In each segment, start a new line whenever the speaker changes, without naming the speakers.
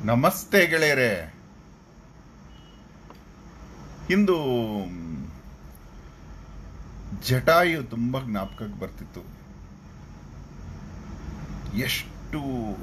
ನಮಸ್ತೆ ಗೆಳೆಯರೆ ಇಂದು ಜಟಾಯು ತುಂಬ ಜ್ಞಾಪಕಕ್ಕೆ ಬರ್ತಿತ್ತು ಎಷ್ಟು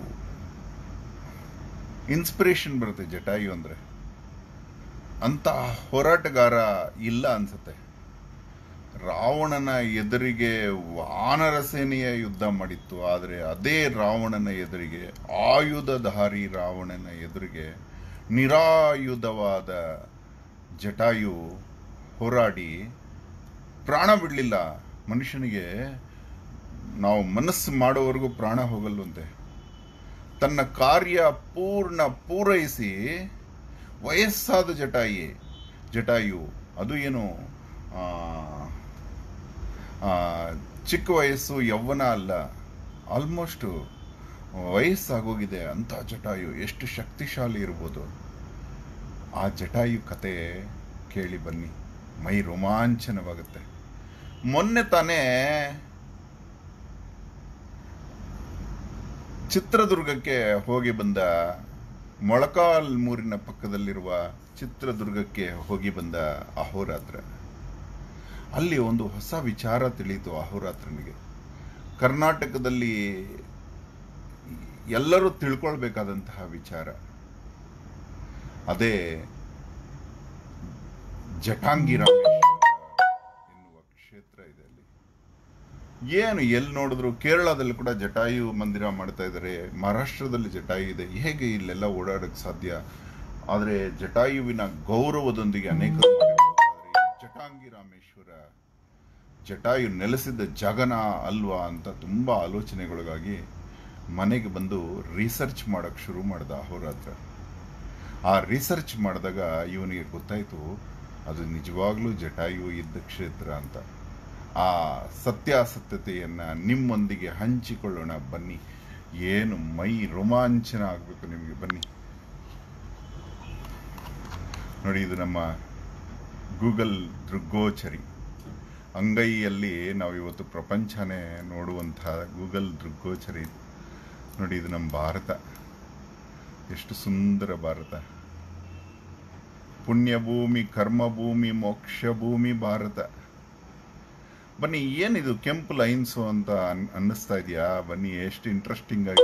ಇನ್ಸ್ಪಿರೇಷನ್ ಬರುತ್ತೆ ಜಟಾಯು ಅಂದ್ರೆ ಅಂತ ಹೋರಾಟಗಾರ ಇಲ್ಲ ಅನ್ಸುತ್ತೆ ರಾವಣನ ಎದುರಿಗೆ ವಾನರ ಸೇನೆಯ ಯುದ್ಧ ಮಾಡಿತ್ತು ಆದರೆ ಅದೇ ರಾವಣನ ಎದುರಿಗೆ ಆಯುಧಧಾರಿ ರಾವಣನ ಎದುರಿಗೆ ನಿರಾಯುಧವಾದ ಜಟಾಯು ಹೋರಾಡಿ ಪ್ರಾಣ ಬಿಡಲಿಲ್ಲ ಮನುಷ್ಯನಿಗೆ ನಾವು ಮನಸ್ಸು ಮಾಡೋವರೆಗೂ ಪ್ರಾಣ ಹೋಗಲ್ವಂತೆ ತನ್ನ ಕಾರ್ಯ ಪೂರ್ಣ ಪೂರೈಸಿ ವಯಸ್ಸಾದ ಜಟಾಯಿ ಜಟಾಯು ಅದು ಏನು ಆ, ಆ, ಚಿಕ್ಕ ವಯಸ್ಸು ಯೌವನ ಅಲ್ಲ ಆಲ್ಮೋಸ್ಟ್ ವಯಸ್ಸಾಗೋಗಿದೆ ಅಂತ ಜಟಾಯು ಎಷ್ಟು ಶಕ್ತಿಶಾಲಿ ಇರ್ಬೋದು ಆ ಜಟಾಯು ಕತೆ ಕೇಳಿ ಬನ್ನಿ ಮೈ ರೋಮಾಂಚನವಾಗುತ್ತೆ ಮೊನ್ನೆ ತಾನೇ ಚಿತ್ರದುರ್ಗಕ್ಕೆ ಹೋಗಿ ಬಂದ ಮೊಳಕಾಲ್ಮೂರಿನ ಪಕ್ಕದಲ್ಲಿರುವ ಚಿತ್ರದುರ್ಗಕ್ಕೆ ಹೋಗಿ ಬಂದ ಅಹೋರಾತ್ರ ಅಲ್ಲಿ ಒಂದು ಹೊಸ ವಿಚಾರ ತಿಳಿಯಿತು ಅಹೋರಾತ್ರನಿಗೆ ಕರ್ನಾಟಕದಲ್ಲಿ ಎಲ್ಲರೂ ತಿಳ್ಕೊಳ್ಬೇಕಾದಂತಹ ವಿಚಾರ ಅದೇ ಜಟಾಂಗಿ ರಾಮೇಶ್ವರ ಎನ್ನುವ ಕ್ಷೇತ್ರ ಇದೆ ಅಲ್ಲಿ ಏನು ಎಲ್ಲಿ ನೋಡಿದ್ರು ಕೇರಳದಲ್ಲಿ ಕೂಡ ಜಟಾಯು ಮಂದಿರ ಮಾಡ್ತಾ ಇದ್ದಾರೆ ಮಹಾರಾಷ್ಟ್ರದಲ್ಲಿ ಜಟಾಯು ಇದೆ ಹೇಗೆ ಇಲ್ಲೆಲ್ಲ ಓಡಾಡಕ್ಕೆ ಸಾಧ್ಯ ಆದರೆ ಜಟಾಯುವಿನ ಗೌರವದೊಂದಿಗೆ ಅನೇಕರು ಮಾಡಿರ್ಬೋದು. ಆದ್ರೆ ಈ ಜಟಾಂಗಿ ರಾಮೇಶ್ವರ ಜಟಾಯು ನೆಲೆಸಿದ್ದ ಜಗನ ಅಲ್ವಾ ಅಂತ ತುಂಬಾ ಆಲೋಚನೆಗೊಳಗಾಗಿ ಮನೆಗೆ ಬಂದು ರಿಸರ್ಚ್ ಮಾಡಕ್ ಶುರು ಮಾಡ್ದ ಅಹೋರಾತ್ರ ಆ ರಿಸರ್ಚ್ ಮಾಡಿದಾಗ ಇವನಿಗೆ ಗೊತ್ತಾಯ್ತು ಅದು ನಿಜವಾಗ್ಲೂ ಜಟಾಯು ಇದ್ದ ಕ್ಷೇತ್ರ ಅಂತ ಆ ಸತ್ಯಾಸತ್ಯತೆಯನ್ನ ನಿಮ್ಮೊಂದಿಗೆ ಹಂಚಿಕೊಳ್ಳೋಣ ಬನ್ನಿ ಏನು ಮೈ ರೋಮಾಂಚನ ಆಗ್ಬೇಕು ನಿಮಗೆ ಬನ್ನಿ ನೋಡಿ ಇದು ನಮ್ಮ ಗೂಗಲ್ ದೃಗ್ಗೋಚರಿ ಅಂಗೈಯಲ್ಲಿ ನಾವು ಇವತ್ತು ಪ್ರಪಂಚನೇ ನೋಡುವಂತಹ ಗೂಗಲ್ ದೃಗ್ಗೋಚರಿ ಇದು. ನೋಡಿ ಇದು ನಮ್ಮ ಭಾರತ ಎಷ್ಟು ಸುಂದರ ಭಾರತ ಪುಣ್ಯಭೂಮಿ ಕರ್ಮಭೂಮಿ ಮೋಕ್ಷ ಭೂಮಿ ಭಾರತ ಬನ್ನಿ ಏನಿದು ಕೆಂಪು ಲೈನ್ಸು ಅಂತ ಅನ್- ಅನ್ನಿಸ್ತಾ ಇದೆಯಾ ಬನ್ನಿ ಎಷ್ಟು ಇಂಟ್ರೆಸ್ಟಿಂಗ್ ಆಗಿ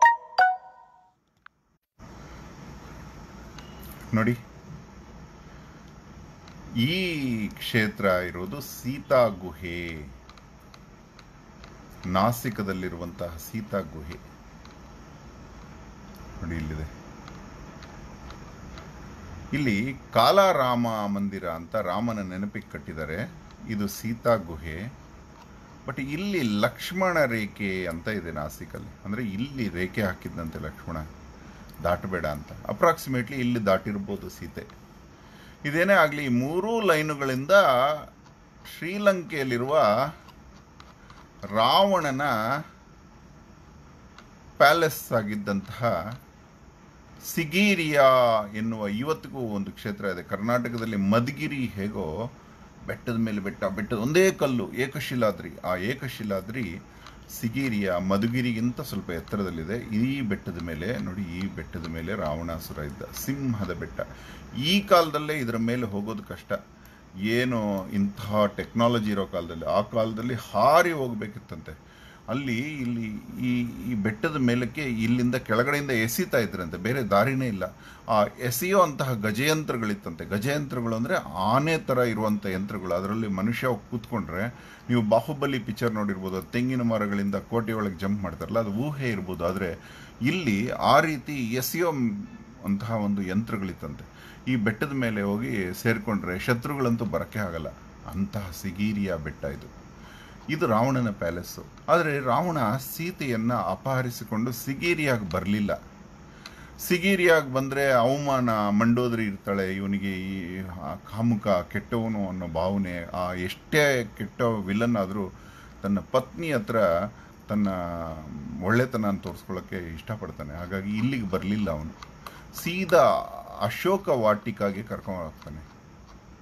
ನೋಡಿ ಈ ಕ್ಷೇತ್ರ ಇರೋದು ಸೀತಾ ಗುಹೆ ನಾಸಿಕದಲ್ಲಿರುವಂತಹ ಸೀತಾ ಗುಹೆ ನೋಡಿ ಇಲ್ಲಿದೆ ಇಲ್ಲಿ ಕಾಲಾರಾಮ ಮಂದಿರ ಅಂತ ರಾಮನ ನೆನಪಿಗೆ ಕಟ್ಟಿದ್ದಾರೆ ಇದು ಸೀತಾ ಗುಹೆ ಬಟ್ ಇಲ್ಲಿ ಲಕ್ಷ್ಮಣ ರೇಖೆ ಅಂತ ಇದೆ ನಾಸಿಕಲ್ಲಿ ಅಂದ್ರೆ ಇಲ್ಲಿ ರೇಖೆ ಹಾಕಿದ್ದಂತೆ ಲಕ್ಷ್ಮಣ ದಾಟಬೇಡ ಅಂತ ಅಪ್ರಾಕ್ಸಿಮೇಟ್ಲಿ ಇಲ್ಲಿ ದಾಟಿರ್ಬೋದು ಸೀತೆ ಇದೇನೇ ಆಗಲಿ ಮೂರೂ ಲೈನುಗಳಿಂದ ಶ್ರೀಲಂಕೆಯಲ್ಲಿರುವ ರಾವಣನ ಪ್ಯಾಲೆಸ್ ಆಗಿದ್ದಂತಹ ಸಿಗೀರಿಯಾ ಎನ್ನುವ ಇವತ್ತಿಗೂ ಒಂದು ಕ್ಷೇತ್ರ ಇದೆ ಕರ್ನಾಟಕದಲ್ಲಿ ಮಧುಗಿರಿ ಹೇಗೋ ಬೆಟ್ಟದ ಮೇಲೆ ಬೆಟ್ಟ ಬೆಟ್ಟದ ಒಂದೇ ಕಲ್ಲು ಏಕಶಿಲಾದ್ರಿ ಆ ಏಕಶಿಲಾದ್ರಿ ಸಿಗೀರಿಯ ಮಧುಗಿರಿಗಿಂತ ಸ್ವಲ್ಪ ಎತ್ತರದಲ್ಲಿದೆ ಈ ಬೆಟ್ಟದ ಮೇಲೆ ನೋಡಿ ಈ ಬೆಟ್ಟದ ಮೇಲೆ ರಾವಣಾಸುರ ಇದ್ದ ಸಿಂಹದ ಬೆಟ್ಟ ಈ ಕಾಲದಲ್ಲೇ ಇದರ ಮೇಲೆ ಹೋಗೋದು ಕಷ್ಟ ಏನು ಇಂತಹ ಟೆಕ್ನಾಲಜಿ ಇರೋ ಕಾಲದಲ್ಲಿ ಆ ಕಾಲದಲ್ಲಿ ಹಾರಿ ಹೋಗ್ಬೇಕಿತ್ತಂತೆ ಅಲ್ಲಿ ಇಲ್ಲಿ ಈ ಈ ಬೆಟ್ಟದ ಮೇಲಕ್ಕೆ ಇಲ್ಲಿಂದ ಕೆಳಗಡೆಯಿಂದ ಎಸಿತಾ ಇದ್ರಂತೆ ಬೇರೆ ದಾರಿನೇ ಇಲ್ಲ ಆ ಎಸೆಯೋ ಅಂತಹ ಗಜಯಂತ್ರಗಳಿತ್ತಂತೆ ಗಜಯಂತ್ರಗಳು ಅಂದ್ರೆ ಆನೆ ತರ ಇರುವಂತ ಯಂತ್ರಗಳು ಅದರಲ್ಲಿ ಮನುಷ್ಯ ಹೋಗ್ ಕೂತ್ಕೊಂಡ್ರೆ ನೀವು ಬಾಹುಬಲಿ ಪಿಕ್ಚರ್ ನೋಡಿರ್ಬೋದು ಅದು ತೆಂಗಿನ ಮರಗಳಿಂದ ಕೋಟೆ ಒಳಗೆ ಜಂಪ್ ಮಾಡ್ತಾರಲ್ಲ ಅದು ಊಹೆ ಇರ್ಬೋದು ಆದ್ರೆ ಇಲ್ಲಿ ಆ ರೀತಿ ಎಸೆಯೋ ಅಂತಹ ಒಂದು ಯಂತ್ರಗಳಿತ್ತಂತೆ ಈ ಬೆಟ್ಟದ ಮೇಲೆ ಹೋಗಿ ಸೇರ್ಕೊಂಡ್ರೆ ಶತ್ರುಗಳಂತೂ ಬರಕ್ಕೆ ಆಗಲ್ಲ ಅಂತಹ ಸಿಗೀರಿಯ ಬೆಟ್ಟ ಇದು ಇದು ರಾವಣನ ಪ್ಯಾಲೆಸ್ಸು ಆದರೆ ರಾವಣ ಸೀತೆಯನ್ನ ಅಪಹರಿಸಿಕೊಂಡು ಸಿಗೀರಿಯಾಗಿ ಬರಲಿಲ್ಲ ಸಿಗೀರಿಯಾಗಿ ಬಂದ್ರೆ ಅವಮಾನ ಮಂಡೋದರಿ ಇರ್ತಾಳೆ ಇವನಿಗೆ ಈ ಆ ಕಾಮುಕ ಕೆಟ್ಟವನು ಅನ್ನೋ ಭಾವನೆ ಆ ಎಷ್ಟೇ ಕೆಟ್ಟ ವಿಲನ್ ಆದರೂ ತನ್ನ ಪತ್ನಿ ಹತ್ರ ತನ್ನ ಒಳ್ಳೆತನ ತೋರಿಸ್ಕೊಳ್ಳೋಕ್ಕೆ ಇಷ್ಟಪಡ್ತಾನೆ ಹಾಗಾಗಿ ಇಲ್ಲಿಗೆ ಬರಲಿಲ್ಲ ಅವನು ಸೀದಾ ಅಶೋಕ ವಾಟಿಕಾಗೆ ಕರ್ಕೊಂಡು ಹೋಗ್ತಾನೆ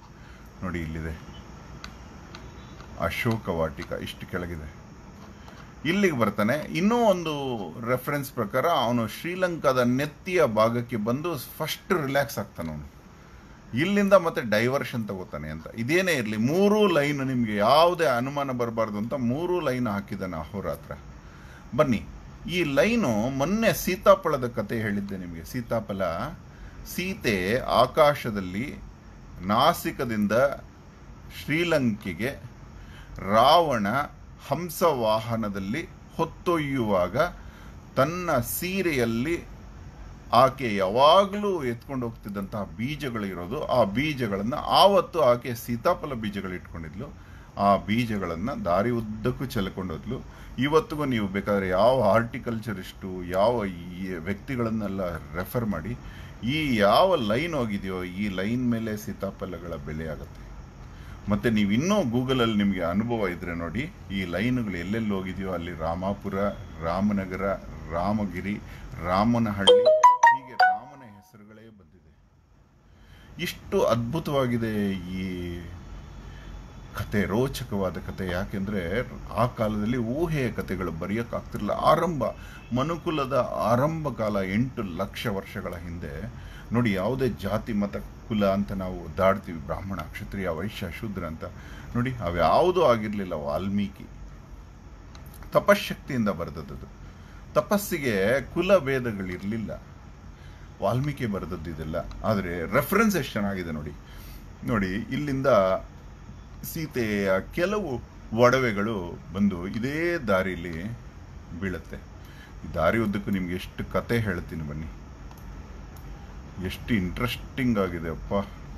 ನೋಡಿ ಇಲ್ಲಿದೆ ಅಶೋಕ ವಾಟಿಕ ಇಷ್ಟು ಕೆಳಗಿದೆ ಇಲ್ಲಿಗೆ ಬರ್ತಾನೆ ಇನ್ನೂ ಒಂದು ರೆಫರೆನ್ಸ್ ಪ್ರಕಾರ ಅವನು ಶ್ರೀಲಂಕಾದ ನೆತ್ತಿಯ ಭಾಗಕ್ಕೆ ಬಂದು ಫಸ್ಟ್ ರಿಲ್ಯಾಕ್ಸ್ ಆಗ್ತಾನೆ ಅವನು ಇಲ್ಲಿಂದ ಮತ್ತೆ ಡೈವರ್ಷನ್ ತಗೋತಾನೆ ಅಂತ ಇದೇನೇ ಇರಲಿ ಮೂರು ಲೈನ್ ನಿಮಗೆ ಯಾವುದೇ ಅನುಮಾನ ಬರಬಾರ್ದು ಅಂತ ಮೂರು ಲೈನ್ ಹಾಕಿದ್ದಾನೆ ಅಹೋರಾತ್ರ ಬನ್ನಿ ಈ ಲೈನು ಮೊನ್ನೆ ಸೀತಾಫಲದ ಕತೆ ಹೇಳಿದ್ದೆ ನಿಮಗೆ ಸೀತಾಫಲ ಸೀತೆ ಆಕಾಶದಲ್ಲಿ ನಾಸಿಕದಿಂದ ಶ್ರೀಲಂಕೆಗೆ ರಾವಣ ಹಂಸವಾಹನದಲ್ಲಿ ಹೊತ್ತೊಯ್ಯುವಾಗ ತನ್ನ ಸೀರೆಯಲ್ಲಿ ಆಕೆ ಯಾವಾಗಲೂ ಎತ್ಕೊಂಡು ಹೋಗ್ತಿದ್ದಂತಹ ಬೀಜಗಳಿರೋದು ಆ ಬೀಜಗಳನ್ನು ಆವತ್ತು ಆಕೆ ಸೀತಾಫಲ ಬೀಜಗಳು ಇಟ್ಕೊಂಡಿದ್ಲು ಆ ಬೀಜಗಳನ್ನು ದಾರಿ ಉದ್ದಕ್ಕೂ ಚೆಲ್ಕೊಂಡೋದ್ಲು ಇವತ್ತಿಗೂ ನೀವು ಬೇಕಾದರೆ ಯಾವ ಹಾರ್ಟಿಕಲ್ಚರಿಸ್ಟು ಯಾವ ಈ ವ್ಯಕ್ತಿಗಳನ್ನೆಲ್ಲ ರೆಫರ್ ಮಾಡಿ ಈ ಯಾವ ಲೈನ್ ಹೋಗಿದೆಯೋ ಈ ಲೈನ್ ಮೇಲೆ ಸೀತಾಫಲಗಳ ಬೆಲೆ ಆಗುತ್ತೆ ಮತ್ತೆ ನೀವು ಇನ್ನೂ ಗೂಗಲಲ್ಲಿ ನಿಮಗೆ ಅನುಭವ ಇದ್ರೆ ನೋಡಿ ಈ ಲೈನ್ಗಳು ಎಲ್ಲೆಲ್ಲಿ ಹೋಗಿದೆಯೋ ಅಲ್ಲಿ ರಾಮಾಪುರ ರಾಮನಗರ ರಾಮಗಿರಿ ರಾಮನಹಳ್ಳಿ ಹೀಗೆ ರಾಮನ ಹೆಸರುಗಳೇ ಬಂದಿದೆ ಇಷ್ಟು ಅದ್ಭುತವಾಗಿದೆ ಈ ಕತೆ ರೋಚಕವಾದ ಕತೆ ಯಾಕೆಂದ್ರೆ ಆ ಕಾಲದಲ್ಲಿ ಊಹೆಯ ಕತೆಗಳು ಬರೆಯೋಕ್ಕಾಗ್ತಿರಲಿಲ್ಲ ಆರಂಭ ಮನುಕುಲದ ಆರಂಭ ಕಾಲ ಎಂಟು ಲಕ್ಷ ವರ್ಷಗಳ ಹಿಂದೆ ನೋಡಿ ಯಾವುದೇ ಜಾತಿ ಮತ ಕುಲ ಅಂತ ನಾವು ದಾಡ್ತೀವಿ ಬ್ರಾಹ್ಮಣ ಕ್ಷತ್ರಿಯ ವೈಶ್ಯ ಶೂದ್ರ ಅಂತ ನೋಡಿ ಅವ್ಯಾವುದೂ ಆಗಿರಲಿಲ್ಲ ವಾಲ್ಮೀಕಿ ತಪಶಕ್ತಿಯಿಂದ ಬರೆದದ್ದು ತಪಸ್ಸಿಗೆ ಕುಲ ಭೇದಗಳಿರಲಿಲ್ಲ ವಾಲ್ಮೀಕಿ ಬರೆದದ್ದು ಇದೆಲ್ಲ ಆದರೆ ರೆಫರೆನ್ಸ್ ಎಷ್ಟು ಚೆನ್ನಾಗಿದೆ ನೋಡಿ ನೋಡಿ ಇಲ್ಲಿಂದ ಸೀತೆಯ ಕೆಲವು ಒಡವೆಗಳು ಬಂದು ಇದೇ ದಾರಿಲಿ ಬೀಳುತ್ತೆ ಈ ದಾರಿ ಉದ್ದಕ್ಕೂ ನಿಮ್ಗೆ ಎಷ್ಟು ಕತೆ ಹೇಳ್ತೀನಿ ಬನ್ನಿ ಎಷ್ಟು ಇಂಟ್ರೆಸ್ಟಿಂಗ್ ಆಗಿದೆ ಅಪ್ಪ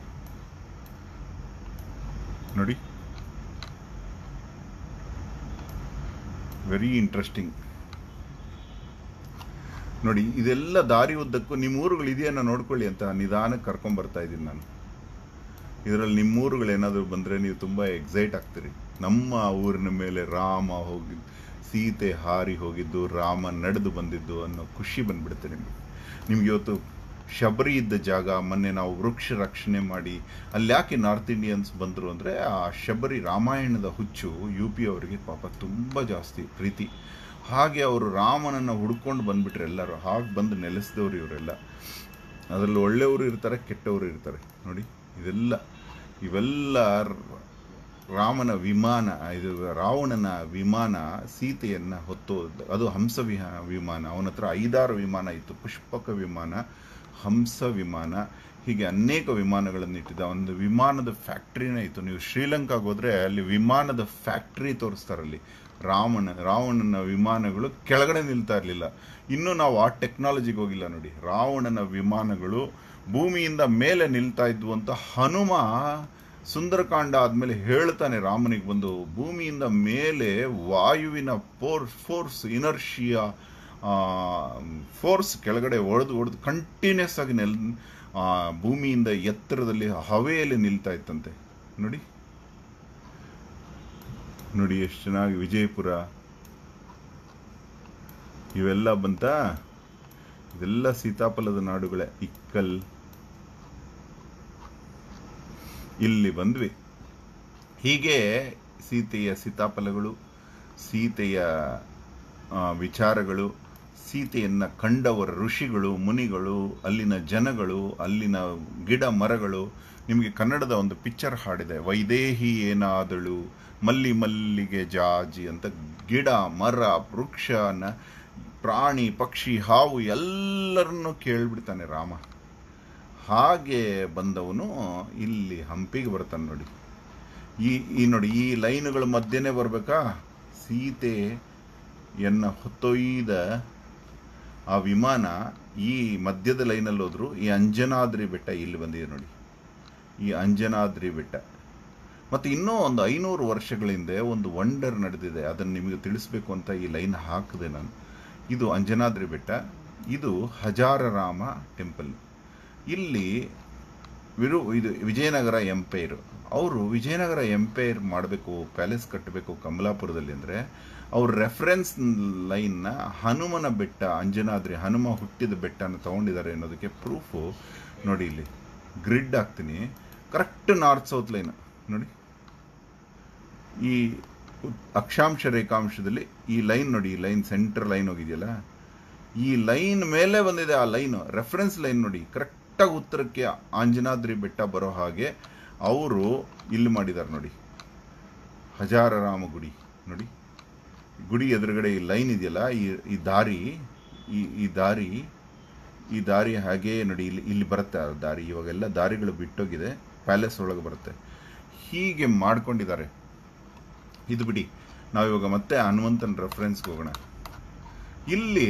ನೋಡಿ ವೆರಿ ಇಂಟ್ರೆಸ್ಟಿಂಗ್ ನೋಡಿ ಇದೆಲ್ಲ ದಾರಿ ಉದ್ದಕ್ಕೂ ನಿಮ್ಮ ಊರುಗಳು ಇದೆಯನ್ನ ನೋಡ್ಕೊಳ್ಳಿ ಅಂತ ನಿಧಾನಕ್ಕೆ ಕರ್ಕೊಂಡ್ ಬರ್ತಾ ಇದ್ದೀನಿ ನಾನು ಇದರಲ್ಲಿ ನಿಮ್ಮ ಊರುಗಳು ಏನಾದರೂ ಬಂದರೆ ನೀವು ತುಂಬ ಎಕ್ಸೈಟ್ ಆಗ್ತೀರಿ ನಮ್ಮ ಊರಿನ ಮೇಲೆ ರಾಮ ಹೋಗಿ ಸೀತೆ ಹಾರಿ ಹೋಗಿದ್ದು ರಾಮ ನಡೆದು ಬಂದಿದ್ದು ಅನ್ನೋ ಖುಷಿ ಬಂದ್ಬಿಡುತ್ತೆ ನಿಮಗೆ ನಿಮ್ಗೆ ಇವತ್ತು ಶಬರಿ ಇದ್ದ ಜಾಗ ಮೊನ್ನೆ ನಾವು ವೃಕ್ಷ ರಕ್ಷಣೆ ಮಾಡಿ ಅಲ್ಲಿ ಯಾಕೆ ನಾರ್ತ್ ಇಂಡಿಯನ್ಸ್ ಬಂದರು ಅಂದರೆ ಆ ಶಬರಿ ರಾಮಾಯಣದ ಹುಚ್ಚು ಯು ಪಿ ಅವರಿಗೆ ಪಾಪ ತುಂಬ ಜಾಸ್ತಿ ಪ್ರೀತಿ ಹಾಗೆ ಅವರು ರಾಮನನ್ನು ಹುಡ್ಕೊಂಡು ಬಂದ್ಬಿಟ್ರೆ ಎಲ್ಲರೂ ಹಾಗೆ ಬಂದು ನೆಲೆಸಿದವರು ಇವರೆಲ್ಲ ಅದರಲ್ಲಿ ಒಳ್ಳೆಯವರು ಇರ್ತಾರೆ ಕೆಟ್ಟವರು ಇರ್ತಾರೆ ನೋಡಿ ಇದೆಲ್ಲ ಇವೆಲ್ಲ ರಾಮನ ವಿಮಾನ ಇದು ರಾವಣನ ವಿಮಾನ ಸೀತೆಯನ್ನ ಹೊತ್ತು ಅದು ಹಂಸ ವಿಹ ವಿಮಾನ ಅವನ ಹತ್ರ ಐದಾರು ವಿಮಾನ ಇತ್ತು ಪುಷ್ಪಕ ವಿಮಾನ ಹಂಸ ವಿಮಾನ ಹೀಗೆ ಅನೇಕ ವಿಮಾನಗಳನ್ನು ಇಟ್ಟಿದ್ದ ಒಂದು ವಿಮಾನದ ಫ್ಯಾಕ್ಟ್ರಿನೇ ಇತ್ತು ನೀವು ಶ್ರೀಲಂಕಾಗೆ ಹೋದ್ರೆ ಅಲ್ಲಿ ವಿಮಾನದ ಫ್ಯಾಕ್ಟ್ರಿ ತೋರಿಸ್ತಾರಲ್ಲಿ ರಾವಣ ರಾವಣನ ವಿಮಾನಗಳು ಕೆಳಗಡೆ ನಿಲ್ತಾ ಇರಲಿಲ್ಲ ಇನ್ನೂ ನಾವು ಆ ಟೆಕ್ನಾಲಜಿಗೆ ಹೋಗಿಲ್ಲ ನೋಡಿ ರಾವಣನ ವಿಮಾನಗಳು ಭೂಮಿಯಿಂದ ಮೇಲೆ ನಿಲ್ತಾ ಇದ್ವು ಅಂತ ಹನುಮ ಸುಂದರಕಾಂಡ ಆದ್ಮೇಲೆ ಹೇಳ್ತಾನೆ ರಾಮನಿಗೆ ಬಂದು ಭೂಮಿಯಿಂದ ಮೇಲೆ ವಾಯುವಿನ ಫೋರ್ಸ್ ಫೋರ್ಸ್ ಇನರ್ಷಿಯಾ ಫೋರ್ಸ್ ಕೆಳಗಡೆ ಒಡೆದು ಒಡೆದು ಕಂಟಿನ್ಯೂಸ್ ಆಗಿ ನೆಲ್ ಆ, ಭೂಮಿಯಿಂದ ಎತ್ತರದಲ್ಲಿ ಹವೆಯಲ್ಲಿ ನಿಲ್ತಾ ಇತ್ತಂತೆ ನೋಡಿ ನೋಡಿ ಎಷ್ಟು ಚೆನ್ನಾಗಿ ವಿಜಯಪುರ ಇವೆಲ್ಲ ಬಂತ ಇದೆಲ್ಲ ಸೀತಾಫಲದ ನಾಡುಗಳೇ ಇಕ್ಕಲ್ ಇಲ್ಲಿ ಬಂದ್ವಿ ಹೀಗೆ ಸೀತೆಯ ಸೀತಾಫಲಗಳು ಸೀತೆಯ ಆ, ವಿಚಾರಗಳು ಸೀತೆಯನ್ನ ಕಂಡವರ ಋಷಿಗಳು ಮುನಿಗಳು ಅಲ್ಲಿನ ಜನಗಳು ಅಲ್ಲಿನ ಗಿಡ ಮರಗಳು ನಿಮಗೆ ಕನ್ನಡದ ಒಂದು ಪಿಕ್ಚರ್ ಹಾಡಿದೆ ವೈದೇಹಿ ಏನಾದಳು ಮಲ್ಲಿ ಮಲ್ಲಿಗೆ ಜಾಜಿ ಅಂತ ಗಿಡ ಮರ ವೃಕ್ಷನ ಪ್ರಾಣಿ ಪಕ್ಷಿ ಹಾವು ಎಲ್ಲರನ್ನೂ ಕೇಳ್ಬಿಡ್ತಾನೆ ರಾಮ ಹಾಗೆ ಬಂದವನು ಇಲ್ಲಿ ಹಂಪಿಗೆ ಬರ್ತಾನೆ ನೋಡಿ ಈ ಈ ನೋಡಿ ಈ ಲೈನುಗಳ ಮಧ್ಯೆನೇ ಬರ್ಬೇಕಾ ಸೀತೆಯನ್ನ ಹೊತ್ತೊಯ್ದ ಆ ವಿಮಾನ ಈ ಮಧ್ಯದ ಲೈನಲ್ಲಿ ಹೋದ್ರು ಈ ಅಂಜನಾದ್ರಿ ಬೆಟ್ಟ ಇಲ್ಲಿ ಬಂದಿದೆ ನೋಡಿ ಈ ಅಂಜನಾದ್ರಿ ಬೆಟ್ಟ ಮತ್ತೆ ಇನ್ನೂ ಒಂದು ಐನೂರು ವರ್ಷಗಳ ಹಿಂದೆ ಒಂದು ವಂಡರ್ ನಡೆದಿದೆ ಅದನ್ನು ನಿಮಗೆ ತಿಳಿಸ್ಬೇಕು ಅಂತ ಈ ಲೈನ್ ಹಾಕಿದೆ ನಾನು ಇದು ಅಂಜನಾದ್ರಿ ಬೆಟ್ಟ ಇದು ಹಜಾರರಾಮ ಟೆಂಪಲ್ ಇಲ್ಲಿ ವಿರು ಇದು ವಿಜಯನಗರ ಎಂಪೈರ್ ಅವರು ವಿಜಯನಗರ ಎಂಪೈರ್ ಮಾಡಬೇಕು ಪ್ಯಾಲೇಸ್ ಕಟ್ಟಬೇಕು ಕಮಲಾಪುರದಲ್ಲಿ ಅಂದರೆ ಅವ್ರ ರೆಫರೆನ್ಸ್ ಲೈನ್ನ ಹನುಮನ ಬೆಟ್ಟ ಅಂಜನಾದ್ರಿ ಹನುಮ ಹುಟ್ಟಿದ ಬೆಟ್ಟನ ತಗೊಂಡಿದ್ದಾರೆ ಅನ್ನೋದಕ್ಕೆ ಪ್ರೂಫು ನೋಡಿ ಇಲ್ಲಿ ಗ್ರಿಡ್ ಹಾಕ್ತೀನಿ ಕರೆಕ್ಟ್ ನಾರ್ತ್ ಸೌತ್ ಲೈನ್ ನೋಡಿ ಈ ಉತ್- ಅಕ್ಷಾಂಶ ರೇಖಾಂಶದಲ್ಲಿ ಈ ಲೈನ್ ನೋಡಿ ಈ ಲೈನ್ ಸೆಂಟರ್ ಲೈನ್ ಹೋಗಿದೆಯಲ್ಲ ಈ ಲೈನ್ ಮೇಲೆ ಬಂದಿದೆ ಆ ಲೈನ್ ರೆಫರೆನ್ಸ್ ಲೈನ್ ನೋಡಿ ಕರೆಕ್ಟಾಗಿ ಉತ್ತರಕ್ಕೆ ಆಂಜನಾದ್ರಿ ಬೆಟ್ಟ ಬರೋ ಹಾಗೆ ಅವರು ಇಲ್ಲಿ ಮಾಡಿದ್ದಾರೆ ನೋಡಿ ಹಜಾರರಾಮ ಗುಡಿ ನೋಡಿ ಗುಡಿ ಎದುರುಗಡೆ ಈ ಲೈನ್ ಇದೆಯಲ್ಲ ಈ ಈ ದಾರಿ ಈ ಈ ದಾರಿ ಈ ದಾರಿ ಹಾಗೆ ನೋಡಿ ಇಲ್ಲಿ ಇಲ್ಲಿ ಬರುತ್ತೆ ಆ ದಾರಿ ಇವಾಗೆಲ್ಲ ದಾರಿಗಳು ಬಿಟ್ಟೋಗಿದೆ ಪ್ಯಾಲೇಸ್ ಒಳಗೆ ಬರುತ್ತೆ ಹೀಗೆ ಮಾಡ್ಕೊಂಡಿದ್ದಾರೆ ಇದು ಬಿಡಿ ನಾವಿವಾಗ ಮತ್ತೆ ಹನುಮಂತನ ರೆಫರೆನ್ಸ್ಗೆ ಹೋಗೋಣ ಇಲ್ಲಿ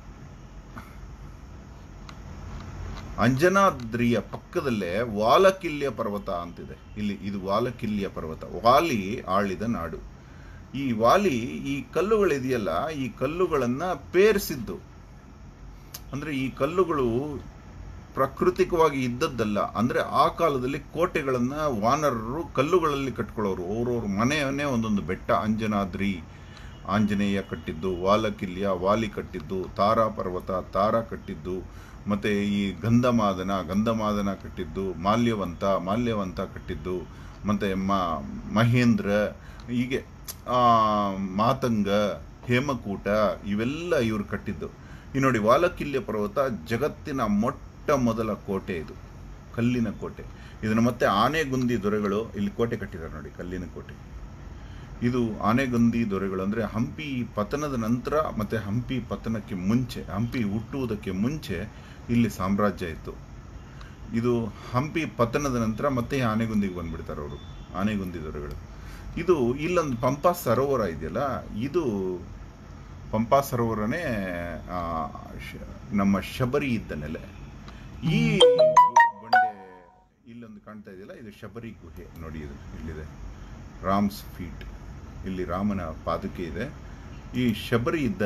ಅಂಜನಾದ್ರಿಯ ಪಕ್ಕದಲ್ಲೇ ವಾಲಕಿಲ್ಯ ಪರ್ವತ ಅಂತಿದೆ ಇಲ್ಲಿ ಇದು ವಾಲಕಿಲ್ಯ ಪರ್ವತ ವಾಲಿ ಆಳಿದ ನಾಡು ಈ ವಾಲಿ ಈ ಕಲ್ಲುಗಳಿದೆಯಲ್ಲ ಈ ಕಲ್ಲುಗಳನ್ನ ಪೇರಿಸಿದ್ದು ಅಂದ್ರೆ ಈ ಕಲ್ಲುಗಳು ಪ್ರಾಕೃತಿಕವಾಗಿ ಇದ್ದದ್ದಲ್ಲ ಅಂದ್ರೆ ಆ ಕಾಲದಲ್ಲಿ ಕೋಟೆಗಳನ್ನ ವಾನರರು ಕಲ್ಲುಗಳಲ್ಲಿ ಕಟ್ಕೊಳ್ಳೋರು ಅವ್ರವ್ರ ಮನೆಯನ್ನೇ ಒಂದೊಂದು ಬೆಟ್ಟ ಅಂಜನಾದ್ರಿ ಆಂಜನೇಯ ಕಟ್ಟಿದ್ದು ವಾಲಕಿಲ್ಯ ವಾಲಿ ಕಟ್ಟಿದ್ದು ತಾರಾ ಪರ್ವತ ತಾರಾ ಕಟ್ಟಿದ್ದು ಮತ್ತೆ ಈ ಗಂಧಮಾದನ ಗಂಧಮಾದನ ಕಟ್ಟಿದ್ದು ಮಾಲ್ಯವಂತ ಮಾಲ್ಯವಂತ ಕಟ್ಟಿದ್ದು ಮತ್ತೆ ಮ ಮಹೇಂದ್ರ ಹೀಗೆ ಆ, ಮಾತಂಗ ಹೇಮಕೂಟ ಇವೆಲ್ಲ ಇವರು ಕಟ್ಟಿದ್ದು ಈ ನೋಡಿ ವಾಲಕಿಲ್ಯ ಪರ್ವತ ಜಗತ್ತಿನ ಮೊಟ್ಟ ಮೊದಲ ಕೋಟೆ ಇದು ಕಲ್ಲಿನ ಕೋಟೆ ಇದನ್ನು ಮತ್ತೆ ಆನೆಗುಂದಿ ದೊರೆಗಳು ಇಲ್ಲಿ ಕೋಟೆ ಕಟ್ಟಿದ್ದಾರೆ ನೋಡಿ ಕಲ್ಲಿನ ಕೋಟೆ ಇದು ಆನೆಗುಂದಿ ದೊರೆಗಳು ಅಂದ್ರೆ ಹಂಪಿ ಪತನದ ನಂತರ ಮತ್ತೆ ಹಂಪಿ ಪತನಕ್ಕೆ ಮುಂಚೆ ಹಂಪಿ ಹುಟ್ಟುವುದಕ್ಕೆ ಮುಂಚೆ ಇಲ್ಲಿ ಸಾಮ್ರಾಜ್ಯ ಇತ್ತು ಇದು ಹಂಪಿ ಪತನದ ನಂತರ ಮತ್ತೆ ಈ ಆನೆಗುಂದಿಗೆ ಬಂದ್ಬಿಡ್ತಾರೆ ಅವರು ಆನೆಗುಂದಿ ದೊರೆಗಳು ಇದು ಇಲ್ಲೊಂದು ಪಂಪಾ ಸರೋವರ ಇದೆಯಲ್ಲ ಇದು ಪಂಪಾ ಸರೋವರನೇ ಆ, ಶ- ನಮ್ಮ ಶಬರಿ ಇದ್ದ ನೆಲೆ ಈ ಬಂಡೆ ಇಲ್ಲೊಂದು ಕಾಣ್ತಾ ಇದೆಯಲ್ಲ ಇದು ಶಬರಿ ಗುಹೆ ನೋಡಿ ಇದು ಇಲ್ಲಿದೆ ರಾಮ್ಸ್ ಫೀಟ್ ಇಲ್ಲಿ ರಾಮನ ಪಾದುಕೆ ಇದೆ ಈ ಶಬರಿ ಇದ್ದ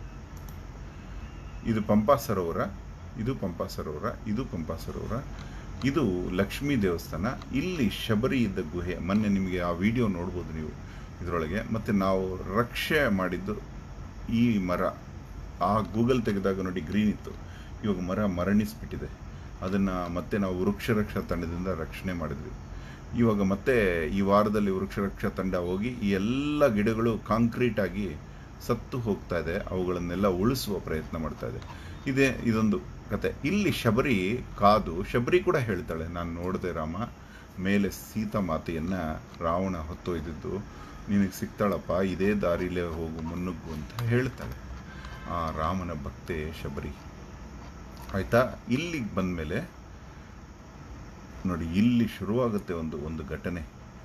ಇದು ಪಂಪಾ ಸರೋವರ ಇದು ಪಂಪಾ ಸರೋವರ ಇದು ಪಂಪಾ ಸರೋವರ ಇದು ಲಕ್ಷ್ಮೀ ದೇವಸ್ಥಾನ ಇಲ್ಲಿ ಶಬರಿ ಇದ್ದ ಗುಹೆ ಮೊನ್ನೆ ನಿಮಗೆ ಆ ವಿಡಿಯೋ ನೋಡ್ಬೋದು ನೀವು ಇದರೊಳಗೆ ಮತ್ತೆ ನಾವು ರಕ್ಷೆ ಮಾಡಿದ್ದು ಈ ಮರ ಆ ಗೂಗಲ್ ತೆಗೆದಾಗ ನೋಡಿ ಗ್ರೀನ್ ಇತ್ತು ಇವಾಗ ಮರ ಮರಣಿಸ್ಬಿಟ್ಟಿದೆ ಅದನ್ನ ಮತ್ತೆ ನಾವು ವೃಕ್ಷ ರಕ್ಷಾ ತಂಡದಿಂದ ರಕ್ಷಣೆ ಮಾಡಿದ್ವಿ ಇವಾಗ ಮತ್ತೆ ಈ ವಾರದಲ್ಲಿ ವೃಕ್ಷ ರಕ್ಷಾ ತಂಡ ಹೋಗಿ ಈ ಎಲ್ಲ ಗಿಡಗಳು ಕಾಂಕ್ರೀಟ್ ಆಗಿ ಸತ್ತು ಹೋಗ್ತಾ ಇದೆ ಅವುಗಳನ್ನೆಲ್ಲ ಉಳಿಸುವ ಪ್ರಯತ್ನ ಮಾಡ್ತಾ ಇದೆ ಇದೇ ಇದೊಂದು ಕತೆ ಇಲ್ಲಿ ಶಬರಿ ಕಾದು ಶಬರಿ ಕೂಡ ಹೇಳ್ತಾಳೆ ನಾನು ನೋಡಿದೆ ರಾಮ ಮೇಲೆ ಸೀತಾ ಮಾತೆಯನ್ನ ರಾವಣ ಹೊತ್ತೊಯ್ದಿದ್ದು ನಿನಗೆ ಸಿಗ್ತಾಳಪ್ಪ ಇದೇ ದಾರಿಲೇ ಹೋಗು ಮುನ್ನುಗ್ಗು ಅಂತ ಹೇಳ್ತಾಳೆ ಆ ರಾಮನ ಭಕ್ತೆ ಶಬರಿ ಆಯ್ತಾ ಇಲ್ಲಿಗೆ ಬಂದ್ಮೇಲೆ ನೋಡಿ ಇಲ್ಲಿ ಶುರುವಾಗುತ್ತೆ ಒಂದು ಒಂದು ಘಟನೆ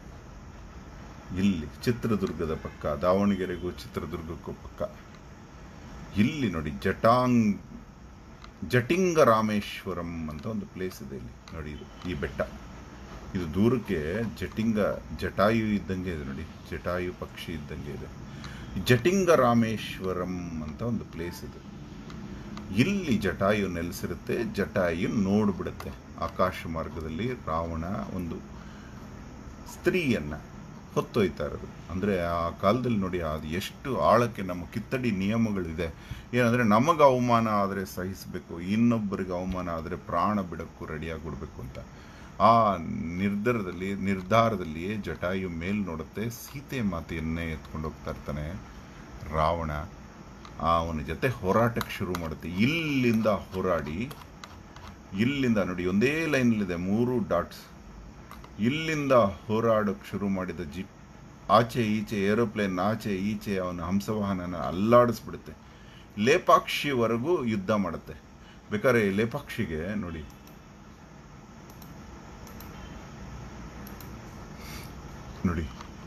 ಇಲ್ಲಿ ಚಿತ್ರದುರ್ಗದ ಪಕ್ಕ ದಾವಣಗೆರೆಗೂ ಚಿತ್ರದುರ್ಗಕ್ಕೂ ಪಕ್ಕ ಇಲ್ಲಿ ನೋಡಿ ಜಟಾಂಗ್ ಜಟಿಂಗ ರಾಮೇಶ್ವರಂ ಅಂತ ಒಂದು ಪ್ಲೇಸ್ ಇದೆ ಇಲ್ಲಿ ನೋಡಿ ಇದು ಈ ಬೆಟ್ಟ ಇದು ದೂರಕ್ಕೆ ಜಟಿಂಗ ಜಟಾಯು ಇದ್ದಂಗೆ ಇದೆ ನೋಡಿ ಜಟಾಯು ಪಕ್ಷಿ ಇದ್ದಂಗೆ ಇದೆ ಜಟಿಂಗ ರಾಮೇಶ್ವರಂ ಅಂತ ಒಂದು ಪ್ಲೇಸ್ ಇದೆ ಇಲ್ಲಿ ಜಟಾಯು ನೆಲೆಸಿರುತ್ತೆ ಜಟಾಯು ನೋಡ್ಬಿಡುತ್ತೆ ಆಕಾಶ ಮಾರ್ಗದಲ್ಲಿ ರಾವಣ ಒಂದು ಸ್ತ್ರೀಯನ್ನ ಹೊತ್ತೊಯ್ತಾ ಇರೋದು ಅಂದ್ರೆ ಆ ಕಾಲದಲ್ಲಿ ನೋಡಿ ಅದು ಎಷ್ಟು ಆಳಕ್ಕೆ ನಮ್ಮ ಕಿತ್ತಡಿ ನಿಯಮಗಳಿದೆ ಏನಂದ್ರೆ ನಮಗೆ ಅವಮಾನ ಆದರೆ ಸಹಿಸಬೇಕು ಇನ್ನೊಬ್ಬರಿಗೆ ಅವಮಾನ ಆದರೆ ಪ್ರಾಣ ಬಿಡಕ್ಕೂ ರೆಡಿಯಾಗ್ಬಿಡ್ಬೇಕು ಅಂತ ಆ ನಿರ್ಧಾರದಲ್ಲಿ ನಿರ್ಧಾರದಲ್ಲಿಯೇ ಜಟಾಯು ಮೇಲ್ ನೋಡುತ್ತೆ ಸೀತೆ ಮಾತೆಯನ್ನೇ ಎತ್ಕೊಂಡು ಹೋಗ್ತಾ ಇರ್ತಾನೆ ರಾವಣ ಆ ಅವನ ಜೊತೆ ಹೋರಾಟಕ್ಕೆ ಶುರು ಮಾಡುತ್ತೆ ಇಲ್ಲಿಂದ ಹೋರಾಡಿ ಇಲ್ಲಿಂದ ನೋಡಿ ಒಂದೇ ಲೈನಲ್ಲಿದೆ ಮೂರು ಡಾಟ್ಸ್ ಇಲ್ಲಿಂದ ಹೋರಾಡೋಕೆ ಶುರು ಮಾಡಿದ ಜಿ ಆಚೆ ಈಚೆ ಏರೋಪ್ಲೇನ್ ಆಚೆ ಈಚೆ ಅವನ ಹಂಸವಾಹನನ ಅಲ್ಲಾಡಿಸ್ಬಿಡುತ್ತೆ ಲೇಪಾಕ್ಷಿವರೆಗೂ ಯುದ್ಧ ಮಾಡುತ್ತೆ ಬೇಕಾದ್ರೆ ಲೇಪಾಕ್ಷಿಗೆ ನೋಡಿ ನೋಡಿ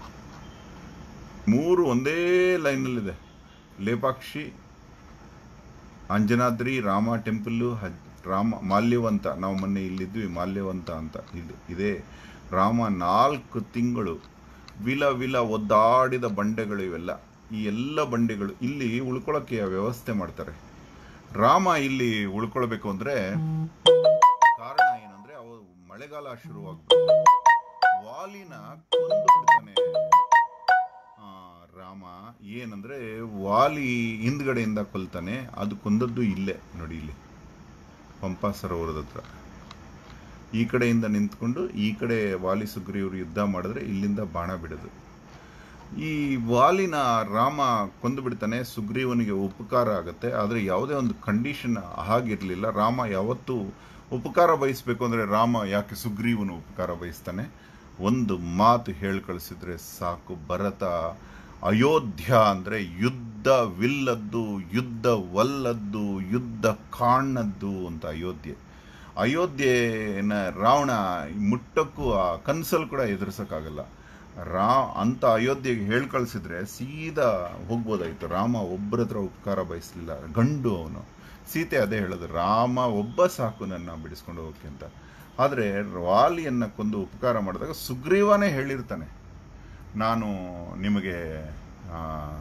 ಮೂರು ಒಂದೇ ಲೈನಲ್ಲಿದೆ ಲೇಪಾಕ್ಷಿ ಅಂಜನಾದ್ರಿ ರಾಮ ಟೆಂಪಲ್ಲು ಹಜ್ ರಾಮ ಮಾಲ್ಯವಂತ ನಾವು ಮೊನ್ನೆ ಇಲ್ಲಿದ್ವಿ ಮಾಲ್ಯವಂತ ಅಂತ ಇಲ್ಲಿ ಇದೆ ರಾಮ ನಾಲ್ಕು ತಿಂಗಳು ವಿಲ ವಿಲ ಒದ್ದಾಡಿದ ಬಂಡೆಗಳು ಇವೆಲ್ಲ ಈ ಎಲ್ಲ ಬಂಡೆಗಳು ಇಲ್ಲಿ ಉಳ್ಕೊಳ್ಳೋಕೆ ವ್ಯವಸ್ಥೆ ಮಾಡ್ತಾರೆ ರಾಮ ಇಲ್ಲಿ ಉಳ್ಕೊಳ್ಬೇಕು ಅಂದ್ರೆ ಕಾರಣ ಏನಂದ್ರೆ ಅವ ಮಳೆಗಾಲ ಶುರುವಾಗ್ಬಿಡುತ್ತೆ ವಾಲಿನ ಕೊಂದು ಬಿಡ್ತಾನೆ ಆ, ರಾಮ ಏನಂದ್ರೆ ವಾಲಿ ಹಿಂದ್ಗಡೆಯಿಂದ ಕೊಲ್ತಾನೆ ಅದು ಕೊಂದದ್ದು ಇಲ್ಲೇ ನೋಡಿ ಇಲ್ಲಿ ಪಂಪಾ ಸರೋವರದ ಹತ್ರ ಈ ಕಡೆಯಿಂದ ನಿಂತ್ಕೊಂಡು ಈ ಕಡೆ ವಾಲಿ ಸುಗ್ರೀವರು ಯುದ್ಧ ಮಾಡಿದ್ರೆ ಇಲ್ಲಿಂದ ಬಾಣ ಬಿಡೋದು ಈ ವಾಲಿನ ರಾಮ ಕೊಂದು ಬಿಡ್ತಾನೆ ಸುಗ್ರೀವನಿಗೆ ಉಪಕಾರ ಆಗುತ್ತೆ ಆದರೆ ಯಾವುದೇ ಒಂದು ಕಂಡೀಷನ್ ಹಾಗಿರಲಿಲ್ಲ ರಾಮ ಯಾವತ್ತೂ ಉಪಕಾರ ಬಯಸಬೇಕು ಅಂದರೆ ರಾಮ ಯಾಕೆ ಸುಗ್ರೀವನು ಉಪಕಾರ ಬಯಸ್ತಾನೆ ಒಂದು ಮಾತು ಹೇಳಿ ಕಳಿಸಿದ್ರೆ ಸಾಕು ಭರತ ಅಯೋಧ್ಯ ಅಂದರೆ ಯುದ್ಧವಿಲ್ಲದ್ದು ಯುದ್ಧವಲ್ಲದ್ದು ಯುದ್ಧ ಕಾಣದ್ದು ಅಂತ ಅಯೋಧ್ಯೆ ಅಯೋಧ್ಯೆನ ರಾವಣ ಮುಟ್ಟಕ್ಕೂ ಆ ಕನ್ಸಲ್ಲಿ ಕೂಡ ಎದುರಿಸೋಕ್ಕಾಗಲ್ಲ ರಾ ಅಂತ ಅಯೋಧ್ಯೆಗೆ ಹೇಳಿ ಕಳಿಸಿದ್ರೆ ಸೀದಾ ಹೋಗ್ಬೋದಾಯ್ತು ರಾಮ ಒಬ್ಬರ ಹತ್ರ ಉಪಕಾರ ಬಯಸಲಿಲ್ಲ ಗಂಡು ಅವನು ಸೀತೆ ಅದೇ ಹೇಳೋದು ರಾಮ ಒಬ್ಬ ಸಾಕು ನನ್ನ ಬಿಡಿಸ್ಕೊಂಡು ಹೋಗಕ್ಕೆ ಅಂತ ಆದರೆ ವಾಲಿಯನ್ನ ಕೊಂದು ಉಪಕಾರ ಮಾಡಿದಾಗ ಸುಗ್ರೀವನೇ ಹೇಳಿರ್ತಾನೆ ನಾನು ನಿಮಗೆ ಆ,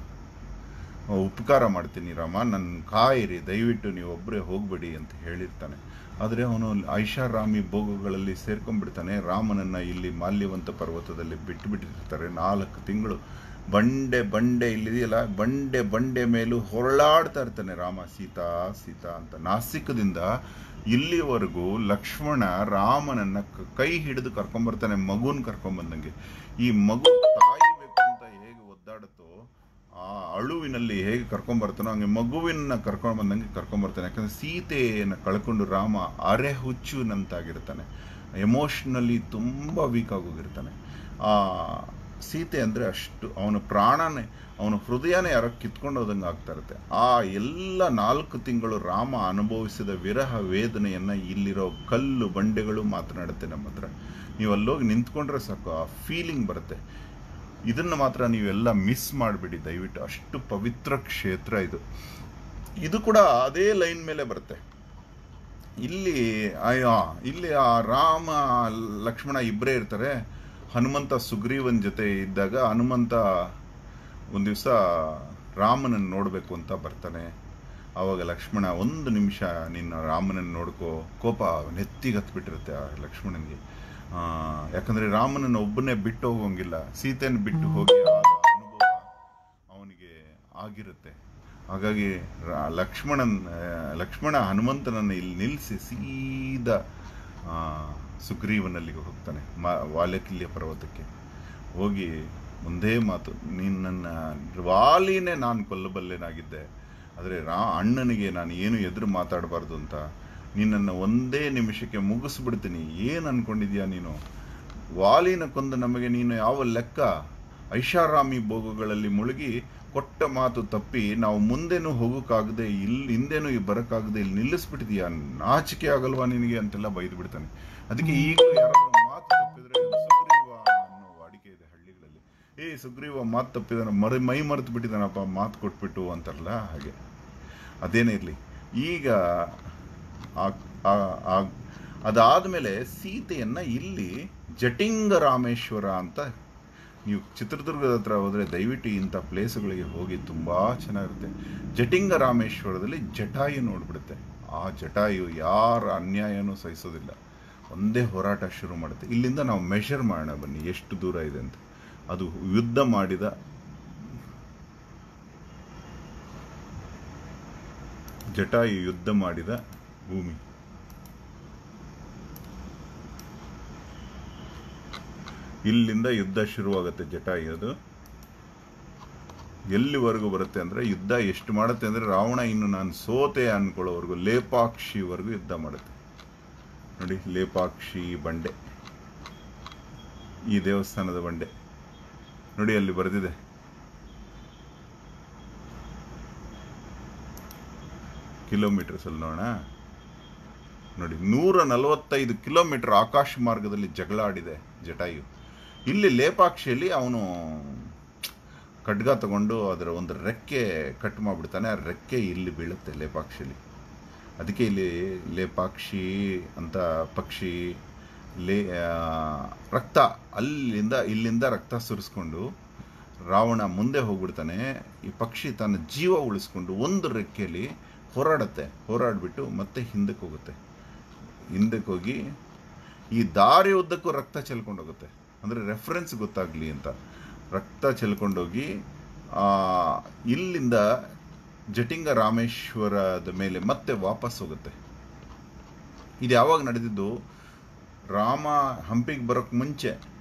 ಉಪಕಾರ ಮಾಡ್ತೀನಿ ರಾಮ ನನ್ನ ಕಾಯಿರಿ ದಯವಿಟ್ಟು ನೀವು ಒಬ್ಬರೇ ಹೋಗ್ಬೇಡಿ ಅಂತ ಹೇಳಿರ್ತಾನೆ ಆದರೆ ಅವನು ಐಷಾರಾಮಿ ಭೋಗಗಳಲ್ಲಿ ಸೇರ್ಕೊಂಡ್ಬಿಡ್ತಾನೆ ರಾಮನನ್ನ ಇಲ್ಲಿ ಮಾಲ್ಯವಂತ ಪರ್ವತದಲ್ಲಿ ಬಿಟ್ಟು ಬಿಟ್ಟಿರ್ತಾರೆ ನಾಲ್ಕು ತಿಂಗಳು ಬಂಡೆ ಬಂಡೆ ಇಲ್ಲಿದೆಯಲ್ಲ ಬಂಡೆ ಬಂಡೆ ಮೇಲೂ ಹೊರಳಾಡ್ತಾ ಇರ್ತಾನೆ ರಾಮ ಸೀತಾ ಸೀತಾ ಅಂತ ನಾಸಿಕದಿಂದ ಇಲ್ಲಿವರೆಗೂ ಲಕ್ಷ್ಮಣ ರಾಮನನ್ನ ಕ- ಕೈ ಹಿಡಿದು ಕರ್ಕೊಂಬರ್ತಾನೆ ಮಗುನ್ ಕರ್ಕೊಂಬಂದಂಗೆ ಈ ಮಗು ತಾಯಿ ಬೇಕು ಅಂತ ಹೇಗೆ ಒದ್ದಾಡುತ್ತೋ ಆ ಅಳುವಿನಲ್ಲಿ ಹೇಗೆ ಕರ್ಕೊಂಬರ್ತಾನೋ ಹಂಗೆ ಮಗುವಿನ ಕರ್ಕೊಂಡು ಬಂದಂಗೆ ಕರ್ಕೊಂಬರ್ತಾನೆ ಯಾಕಂದ್ರೆ ಸೀತೆಯನ್ನು ಕಳ್ಕೊಂಡು ರಾಮ ಅರೆ ಹುಚ್ಚುನಂತಾಗಿರ್ತಾನೆ ಎಮೋಷ್ನಲಿ ತುಂಬ ವೀಕ್ ಆಗೋಗಿರ್ತಾನೆ ಆ ಸೀತೆ ಅಂದರೆ ಅಷ್ಟು ಅವನ ಪ್ರಾಣನೇ ಅವನ ಹೃದಯನೇ ಯಾರೋ ಕಿತ್ಕೊಂಡು ಹೋದಂಗೆ ಆಗ್ತಾ ಇರುತ್ತೆ ಆ ಎಲ್ಲ ನಾಲ್ಕು ತಿಂಗಳು ರಾಮ ಅನುಭವಿಸಿದ ವಿರಹ ವೇದನೆಯನ್ನ ಇಲ್ಲಿರೋ ಕಲ್ಲು ಬಂಡೆಗಳು ಮಾತನಾಡುತ್ತೆ ನಮ್ಮ ಹತ್ರ ನೀವು ಅಲ್ಲೋಗಿ ನಿಂತ್ಕೊಂಡ್ರೆ ಸಾಕು ಆ ಫೀಲಿಂಗ್ ಬರುತ್ತೆ ಇದನ್ನು ಮಾತ್ರ ನೀವೆಲ್ಲ ಮಿಸ್ ಮಾಡಿಬಿಡಿ ದಯವಿಟ್ಟು ಅಷ್ಟು ಪವಿತ್ರ ಕ್ಷೇತ್ರ ಇದು ಇದು ಕೂಡ ಅದೇ ಲೈನ್ ಮೇಲೆ ಬರುತ್ತೆ ಇಲ್ಲಿ ಅಯ್ಯೋ ಇಲ್ಲಿ ಆ ರಾಮ ಲಕ್ಷ್ಮಣ ಇಬ್ಬರೇ ಇರ್ತಾರೆ ಹನುಮಂತ ಸುಗ್ರೀವನ್ ಜೊತೆ ಇದ್ದಾಗ ಹನುಮಂತ ಒಂದು ದಿವಸ ರಾಮನನ್ನು ನೋಡಬೇಕು ಅಂತ ಬರ್ತಾನೆ ಆವಾಗ ಲಕ್ಷ್ಮಣ ಒಂದು ನಿಮಿಷ ನಿನ್ನ ರಾಮನನ್ನು ನೋಡ್ಕೋ ಕೋಪ ನೆತ್ತಿಗೆ ಹತ್ಬಿಟ್ಟಿರುತ್ತೆ ಆ ಲಕ್ಷ್ಮಣನಿಗೆ ಆ, ಯಾಕಂದ್ರೆ ರಾಮನನ್ನು ಒಬ್ಬನೇ ಬಿಟ್ಟು ಹೋಗೋಂಗಿಲ್ಲ ಸೀತೆಯನ್ನು ಬಿಟ್ಟು ಹೋಗಿ ಆದ ಅನುಭವ ಅವನಿಗೆ ಆಗಿರುತ್ತೆ ಹಾಗಾಗಿ ರ- ಲಕ್ಷ್ಮಣನ್ ಆ, ಲಕ್ಷ್ಮಣ ಹನುಮಂತನನ್ನು ಇಲ್ಲಿ ನಿಲ್ಲಿಸಿ ಸೀದಾ ಆ, ಸುಗ್ರೀವನಲ್ಲಿಗೆ ಹೋಗ್ತಾನೆ ಮ ವಾಲ್ಯಕಿಲ್ಯ ಪರ್ವತಕ್ಕೆ ಹೋಗಿ ಒಂದೇ ಮಾತು ನಿನ್ನನ್ನು ವಾಲಿನೇ ನಾನು ಕೊಲ್ಲಬಲ್ಲೆನಾಗಿದ್ದೆ ಆದರೆ ರಾ ಅಣ್ಣನಿಗೆ ನಾನು ಏನು ಎದುರು ಮಾತಾಡಬಾರ್ದು ಅಂತ ನಿನ್ನನ್ನು ಒಂದೇ ನಿಮಿಷಕ್ಕೆ ಮುಗಿಸ್ಬಿಡ್ತೀನಿ ಏನು ಅನ್ಕೊಂಡಿದ್ಯಾ ನೀನು ವಾಲಿನ ಕೊಂದು ನಮಗೆ ನೀನು ಯಾವ ಲೆಕ್ಕ ಐಷಾರಾಮಿ ಭೋಗಗಳಲ್ಲಿ ಮುಳುಗಿ ಕೊಟ್ಟ ಮಾತು ತಪ್ಪಿ ನಾವು ಮುಂದೆನೂ ಹೋಗೋಕ್ಕಾಗದೆ ಇಲ್ಲಿ ಹಿಂದೆನೂ ಬರೋಕ್ಕಾಗದೆ ಇಲ್ಲಿ ನಿಲ್ಲಿಸ್ಬಿಟ್ಟಿದೀಯಾ ನಾಚಿಕೆ ಆಗಲ್ವಾ ನಿನಗೆ ಅಂತೆಲ್ಲ ಬೈದು ಬಿಡ್ತಾನೆ ಅದಕ್ಕೆ ಈಗಲೂ ಯಾರಾದ್ರೂ ಮಾತು ತಪ್ಪಿದ್ರೆ ಸುಗ್ರೀವ ಅನ್ನೋ ವಾಡಿಕೆ ಇದೆ ಹಳ್ಳಿಗಳಲ್ಲಿ ಏ ಸುಗ್ರೀವ ಮಾತು ತಪ್ಪಿದಾನ ಮರ ಮೈ ಮರೆತು ಬಿಟ್ಟಿದ್ದಾನಪ್ಪ ಮಾತು ಕೊಟ್ಬಿಟ್ಟು ಅಂತಾರಲ್ಲ ಹಾಗೆ ಅದೇನೇ ಇರಲಿ ಈಗ ಆ- ಆ- ಆ- ಅದಾದ್ಮೇಲೆ ಸೀತೆಯನ್ನ ಇಲ್ಲಿ ಜಟಿಂಗ ರಾಮೇಶ್ವರ ಅಂತ ನೀವು ಚಿತ್ರದುರ್ಗದ ಹತ್ರ ಹೋದರೆ ದಯವಿಟ್ಟು ಇಂಥ ಪ್ಲೇಸ್ಗಳಿಗೆ ಹೋಗಿ ತುಂಬ ಚೆನ್ನಾಗಿರುತ್ತೆ ಜಟಿಂಗ ರಾಮೇಶ್ವರದಲ್ಲಿ ಜಟಾಯು ನೋಡ್ಬಿಡುತ್ತೆ ಆ ಜಟಾಯು ಯಾರ ಅನ್ಯಾಯನೂ ಸಹಿಸೋದಿಲ್ಲ ಒಂದೇ ಹೋರಾಟ ಶುರು ಮಾಡುತ್ತೆ ಇಲ್ಲಿಂದ ನಾವು ಮೆಷರ್ ಮಾಡೋಣ ಬನ್ನಿ ಎಷ್ಟು ದೂರ ಇದೆ ಅಂತ ಅದು ಯುದ್ಧ ಮಾಡಿದ ಜಟಾಯು ಯುದ್ಧ ಮಾಡಿದ ಭೂಮಿ ಇಲ್ಲಿಂದ ಯುದ್ಧ ಶುರುವಾಗುತ್ತೆ ಜಟಾಯು ಅದು ಎಲ್ಲಿವರೆಗೂ ಬರುತ್ತೆ ಅಂದ್ರೆ ಯುದ್ಧ ಎಷ್ಟು ಮಾಡುತ್ತೆ ಅಂದ್ರೆ ರಾವಣ ಇನ್ನು ನಾನು ಸೋತೆ ಅನ್ಕೊಳ್ಳೋವರೆಗೂ ಲೇಪಾಕ್ಷಿವರೆಗೂ ಯುದ್ಧ ಮಾಡುತ್ತೆ ನೋಡಿ ಲೇಪಾಕ್ಷಿ ಬಂಡೆ ಈ ದೇವಸ್ಥಾನದ ಬಂಡೆ ನೋಡಿ ಅಲ್ಲಿ ಬರೆದಿದೆ ಕಿಲೋಮೀಟರ್ಸ್ ಅಲ್ಲಿ ನೋಡೋಣ ನೋಡಿ ನೂರ ನಲವತ್ತೈದು ಕಿಲೋಮೀಟರ್ ಆಕಾಶ ಮಾರ್ಗದಲ್ಲಿ ಜಗಳ ಆಡಿದೆ ಜಟಾಯು ಇಲ್ಲಿ ಲೇಪಾಕ್ಷಿಯಲ್ಲಿ ಅವನು ಖಡ್ಗ ತಗೊಂಡು ಅದರ ಒಂದು ರೆಕ್ಕೆ ಕಟ್ ಮಾಡಿಬಿಡ್ತಾನೆ ಆ ರೆಕ್ಕೆ ಇಲ್ಲಿ ಬೀಳುತ್ತೆ ಲೇಪಾಕ್ಷಿಯಲ್ಲಿ ಅದಕ್ಕೆ ಇಲ್ಲಿ ಲೇಪಾಕ್ಷಿ ಅಂತ ಪಕ್ಷಿ ಲೇ ಆ, ರಕ್ತ ಅಲ್ಲಿಂದ ಇಲ್ಲಿಂದ ರಕ್ತ ಸುರಿಸ್ಕೊಂಡು ರಾವಣ ಮುಂದೆ ಹೋಗ್ಬಿಡ್ತಾನೆ ಈ ಪಕ್ಷಿ ತನ್ನ ಜೀವ ಉಳಿಸ್ಕೊಂಡು ಒಂದು ರೆಕ್ಕೆಯಲ್ಲಿ ಹೋರಾಡುತ್ತೆ ಹೋರಾಡ್ಬಿಟ್ಟು ಮತ್ತೆ ಹಿಂದಕ್ಕೆ ಹೋಗುತ್ತೆ ಹಿಂದಕ್ಕೆ ಹೋಗಿ ಈ ದಾರಿ ಉದ್ದಕ್ಕೂ ರಕ್ತ ಚೆಲ್ಕೊಂಡು ಹೋಗುತ್ತೆ ಅಂದರೆ ರೆಫರೆನ್ಸ್ ಗೊತ್ತಾಗ್ಲಿ ಅಂತ ರಕ್ತ ಚೆಲ್ಕೊಂಡೋಗಿ ಆ, ಇಲ್ಲಿಂದ ಜಟಿಂಗ ರಾಮೇಶ್ವರದ ಮೇಲೆ ಮತ್ತೆ ವಾಪಸ್ ಹೋಗುತ್ತೆ ಇದು ಯಾವಾಗ ನಡೆದಿದ್ದು ರಾಮ ಹಂಪಿಗೆ ಬರೋಕ್ಕೆ ಮುಂಚೆ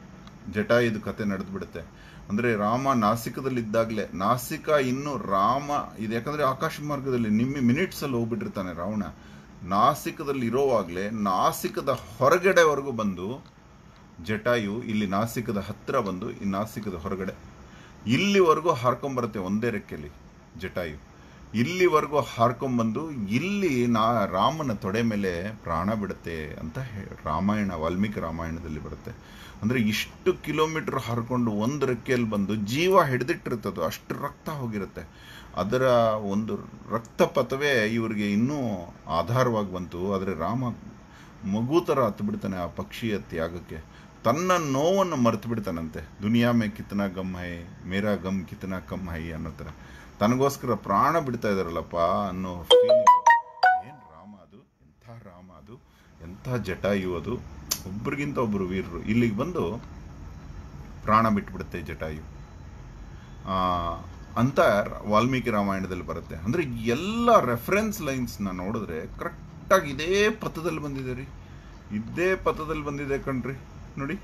ಜಟಾಯುದು ಕತೆ ನಡೆದು ಬಿಡುತ್ತೆ ಅಂದ್ರೆ ರಾಮ ನಾಸಿಕದಲ್ಲಿದ್ದಾಗಲೇ ನಾಸಿಕ ಇನ್ನು ರಾಮ ಇದು ಯಾಕಂದ್ರೆ ಆಕಾಶ ಮಾರ್ಗದಲ್ಲಿ ನಿಮ್ಮ ಮಿನಿಟ್ಸ್ ಅಲ್ಲಿ ಹೋಗ್ಬಿಟ್ಟಿರ್ತಾನೆ ರಾವಣ ನಾಸಿಕದಲ್ಲಿ ಇರೋವಾಗ್ಲೇ ನಾಸಿಕದ ಹೊರಗಡೆವರೆಗೂ ಬಂದು ಜಟಾಯು ಇಲ್ಲಿ ನಾಸಿಕದ ಹತ್ರ ಬಂದು ಈ ನಾಸಿಕದ ಹೊರಗಡೆ ಇಲ್ಲಿವರೆಗೂ ಹಾರ್ಕೊಂಬರುತ್ತೆ ಒಂದೇ ರೆಕ್ಕೆಯಲ್ಲಿ ಜಟಾಯು ಇಲ್ಲಿವರೆಗೂ ಹಾರ್ಕೊಂಬಂದು ಇಲ್ಲಿ ನಾ ರಾಮನ ತೊಡೆ ಮೇಲೆ ಪ್ರಾಣ ಬಿಡುತ್ತೆ ಅಂತ ಹೇ- ರಾಮಾಯಣ ವಾಲ್ಮೀಕಿ ರಾಮಾಯಣದಲ್ಲಿ ಬರುತ್ತೆ ಅಂದ್ರೆ ಇಷ್ಟು ಕಿಲೋಮೀಟರ್ ಹಾರ್ಕೊಂಡು ಒಂದು ರೆಕ್ಕೆಯಲ್ಲಿ ಬಂದು ಜೀವ ಹಿಡಿದಿಟ್ಟಿರ್ತದು ಅಷ್ಟು ರಕ್ತ ಹೋಗಿರುತ್ತೆ ಅದರ ಒಂದು ರಕ್ತಪಥವೇ ಇವರಿಗೆ ಇನ್ನೂ ಆಧಾರವಾಗಿ ಬಂತು ಆದರೆ ರಾಮ ಮಗು ಥರ ಹತ್ತು ಬಿಡ್ತಾನೆ ಆ ಪಕ್ಷಿಯ ತ್ಯಾಗಕ್ಕೆ ತನ್ನ ನೋವನ್ನು ಮರೆತು ಬಿಡ್ತಾನಂತೆ ದುನಿಯಾ ಮೇ ಕಿತನಾ ಗಮ್ ಹೈ ಮೇರಾ ಗಮ್ ಕಿತನಾ ಕಮ್ ಹೈ ಅನ್ನೋ ಥರ ತನಗೋಸ್ಕರ ಪ್ರಾಣ ಬಿಡ್ತಾ ಇದಾರಲ್ಲಪ್ಪ ಅನ್ನೋ ಫೀಲಿಂಗ್ ಏನ್ ರಾಮ ಅದು ಎಂಥ ರಾಮ ಅದು ಎಂಥ ಜಟಾಯು ಅದು ಒಬ್ರಿಗಿಂತ ಒಬ್ರು ವೀರರು ಇಲ್ಲಿಗೆ ಬಂದು ಪ್ರಾಣ ಬಿಟ್ಬಿಡುತ್ತೆ ಜಟಾಯು ಆ, ಅಂತ ವಾಲ್ಮೀಕಿ ರಾಮಾಯಣದಲ್ಲಿ ಬರುತ್ತೆ ಅಂದ್ರೆ ಎಲ್ಲ ರೆಫರೆನ್ಸ್ ಲೈನ್ಸ್ನ ನೋಡಿದ್ರೆ ಕರೆಕ್ಟಾಗಿ ಇದೇ ಪಥದಲ್ಲಿ ಬಂದಿದೆ ರೀ ಇದೇ ಪಥದಲ್ಲಿ ಬಂದಿದೆ ಕಣ್ರಿ ನೋಡಿ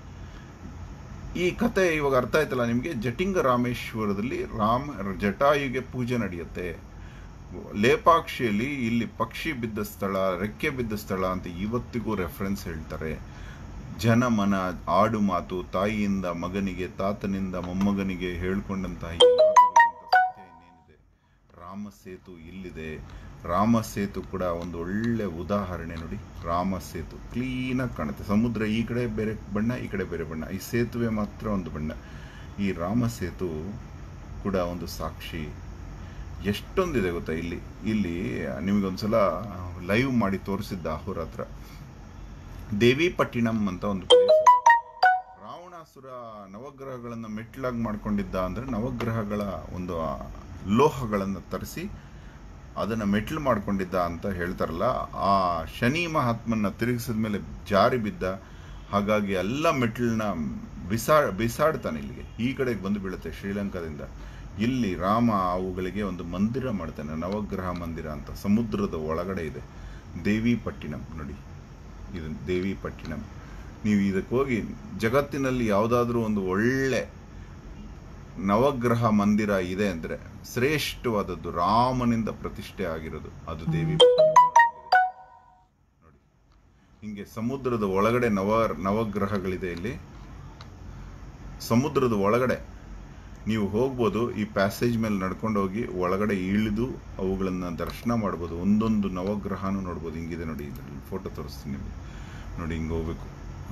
ಈ ಕತೆ ಇವಾಗ ಅರ್ಥ ಆಯ್ತಲ್ಲ ನಿಮಗೆ ಜಟಿಂಗ ರಾಮೇಶ್ವರದಲ್ಲಿ ರಾಮ ಜಟಾಯುಗೆ ಪೂಜೆ ನಡೆಯುತ್ತೆ ಲೇಪಾಕ್ಷಿಯಲ್ಲಿ ಇಲ್ಲಿ ಪಕ್ಷಿ ಬಿದ್ದ ಸ್ಥಳ ರೆಕ್ಕೆ ಬಿದ್ದ ಸ್ಥಳ ಅಂತ ಇವತ್ತಿಗೂ ರೆಫರೆನ್ಸ್ ಹೇಳ್ತಾರೆ ಜನಮನ ಆಡು ಮಾತು ತಾಯಿಯಿಂದ ಮಗನಿಗೆ ತಾತನಿಂದ ಮೊಮ್ಮಗನಿಗೆ ಹೇಳ್ಕೊಂಡಂತಹ ಈ ಮಾತುಗಳಿಗಿಂತ ಸತ್ಯ ಇನ್ನೇನಿದೆ ರಾಮ ಸೇತು ಇಲ್ಲಿದೆ ರಾಮ ಸೇತು ಕೂಡ ಒಂದು ಒಳ್ಳೆ ಉದಾಹರಣೆ ನೋಡಿ ರಾಮ ಸೇತು ಕ್ಲೀನಾಗಿ ಕಾಣುತ್ತೆ ಸಮುದ್ರ ಈ ಕಡೆ ಬೇರೆ ಬಣ್ಣ ಈ ಕಡೆ ಬೇರೆ ಬಣ್ಣ ಈ ಸೇತುವೆ ಮಾತ್ರ ಒಂದು ಬಣ್ಣ ಈ ರಾಮ ಸೇತು ಕೂಡ ಒಂದು ಸಾಕ್ಷಿ ಎಷ್ಟೊಂದಿದೆ ಗೊತ್ತಾ ಇಲ್ಲಿ ಇಲ್ಲಿ ನಿಮಗೊಂದ್ಸಲ ಲೈವ್ ಮಾಡಿ ತೋರಿಸಿದ್ದ ಅಹೋರಾತ್ರ ದೇವಿ ಪಟ್ಟಿಣಂ ಅಂತ ಒಂದು ಪ್ಲೇಸ್ ರಾವಣಾಸುರ ನವಗ್ರಹಗಳನ್ನು ಮೆಟ್ಲಾಗಿ ಮಾಡ್ಕೊಂಡಿದ್ದ ಅಂದ್ರೆ ನವಗ್ರಹಗಳ ಒಂದು ಆ ಲೋಹಗಳನ್ನು ತರಿಸಿ ಅದನ್ನ ಮೆಟ್ಲು ಮಾಡ್ಕೊಂಡಿದ್ದ ಅಂತ ಹೇಳ್ತಾರಲ್ಲ ಆ ಶನಿ ಮಹಾತ್ಮನ್ನ ತಿರುಗಿಸಿದ ಮೇಲೆ ಜಾರಿ ಬಿದ್ದ ಹಾಗಾಗಿ ಎಲ್ಲ ಮೆಟ್ಲನ್ನ ಬಿಸಾ ಬಿಸಾಡ್ತಾನೆ ಇಲ್ಲಿಗೆ ಈ ಕಡೆಗೆ ಬಂದು ಬೀಳುತ್ತೆ ಶ್ರೀಲಂಕಾದಿಂದ ಇಲ್ಲಿ ರಾಮ ಅವುಗಳಿಗೆ ಒಂದು ಮಂದಿರ ಮಾಡ್ತಾನೆ ನವಗ್ರಹ ಮಂದಿರ ಅಂತ ಸಮುದ್ರದ ಒಳಗಡೆ ಇದೆ ದೇವಿ ಪಟ್ಟಿಣಂ ನೋಡಿ ಇದು ದೇವಿ ಪಟ್ಟಿಣಂ ನೀವು ಇದಕ್ಕೆ ಹೋಗಿ ಜಗತ್ತಿನಲ್ಲಿ ಯಾವುದಾದ್ರೂ ಒಂದು ಒಳ್ಳೆ ನವಗ್ರಹ ಮಂದಿರ ಇದೆ ಅಂದ್ರೆ ಶ್ರೇಷ್ಠವಾದದ್ದು ರಾಮನಿಂದ ಪ್ರತಿಷ್ಠೆ ಆಗಿರೋದು ಅದು ದೇವಿ ಪಟ್ಟಿಣಂ. ನೋಡಿ ಹಿಂಗೆ ಸಮುದ್ರದ ಒಳಗಡೆ ನವ ನವಗ್ರಹಗಳಿದೆ ಇಲ್ಲಿ ಸಮುದ್ರದ ಒಳಗಡೆ ನೀವು ಹೋಗ್ಬೋದು ಈ ಪ್ಯಾಸೇಜ್ ಮೇಲೆ ನಡ್ಕೊಂಡು ಹೋಗಿ ಒಳಗಡೆ ಇಳಿದು ಅವುಗಳನ್ನ ದರ್ಶನ ಮಾಡ್ಬೋದು ಒಂದೊಂದು ನವಗ್ರಹನೂ ನೋಡ್ಬೋದು ಹಿಂಗಿದೆ ನೋಡಿ ಇದರಲ್ಲಿ ಫೋಟೋ ತೋರಿಸ್ತೀನಿ ನಿಮಗೆ ನೋಡಿ ಹಿಂಗೆ ಹೋಗ್ಬೇಕು